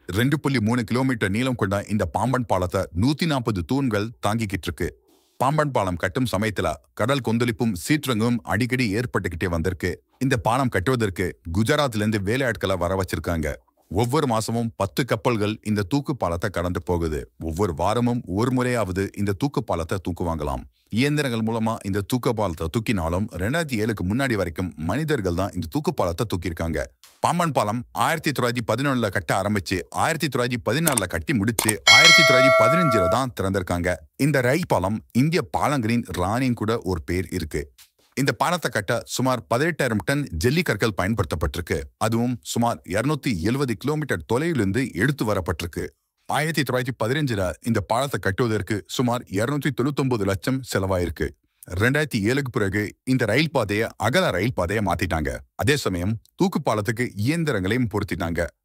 ரெண்டு புள்ளி மூணு கிலோமீட்டர் நீளம் கொண்ட இந்த பாம்பன் பாலத்தை நூத்தி நாற்பது தூண்கள் தாங்கிக்கிட்டு இருக்கு பாம்பன் பாலம் கட்டும் சமயத்துல கடல் கொந்தளிப்பும் சீற்றங்கும் அடிக்கடி ஏற்பட்டுக்கிட்டே வந்திருக்கு இந்த பாலம் கட்டுவதற்கு குஜராத்ல இருந்து வேலையாட்களை வர வச்சிருக்காங்க ஒவ்வொரு மாசமும் பத்து கப்பல்கள் இந்த தூக்கு பாலத்தை கடந்து போகுது ஒவ்வொரு வாரமும் ஒரு முறையாவது இந்த தூக்கு பாலத்தை தூக்குவாங்களாம் இயந்திரங்கள் மூலமா இந்த தூக்கு பாலத்தை தூக்கினாலும் ரெண்டாயிரத்தி ஏழுக்கு முன்னாடி வரைக்கும் மனிதர்கள் தான் இந்த தூக்கு பாலத்தை தூக்கியிருக்காங்க பாம்பன் பாலம் ஆயிரத்தி தொள்ளாயிரத்தி பதினொன்னுல கட்ட ஆரம்பிச்சு ஆயிரத்தி தொள்ளாயிரத்தி பதினாலுல கட்டி முடிச்சு ஆயிரத்தி தொள்ளாயிரத்தி பதினஞ்சுல தான் திறந்திருக்காங்க இந்த ரயில் பாலம் இந்திய பாலங்களின் ராணியும் கூட ஒரு பேர் இருக்கு இந்த பாலத்தை கட்ட சுமார் பதினெட்டாயிரம் டன் ஜெல்லி கற்கள் பயன்படுத்தப்பட்டிருக்கு அதுவும் சுமார் இருநூத்தி எழுபது கிலோமீட்டர் தொலைவிலிருந்து எடுத்து வரப்பட்டிருக்கு ஆயிரத்தி தொள்ளாயிரத்தி பதினஞ்சுல இந்த பாலத்தை கட்டுவதற்கு சுமார் இருநூத்தி தொண்ணூத்தொன்பது லட்சம் செலவாயிருக்கு ரெண்டாயிரத்தி ஏழுக்கு பிறகு இந்த ரயில் பாதையை அகல ரயில் பாதையை மாத்திட்டாங்க அதே சமயம் தூக்கு பாலத்துக்கு இயந்திரங்களையும் பொருத்திட்டாங்க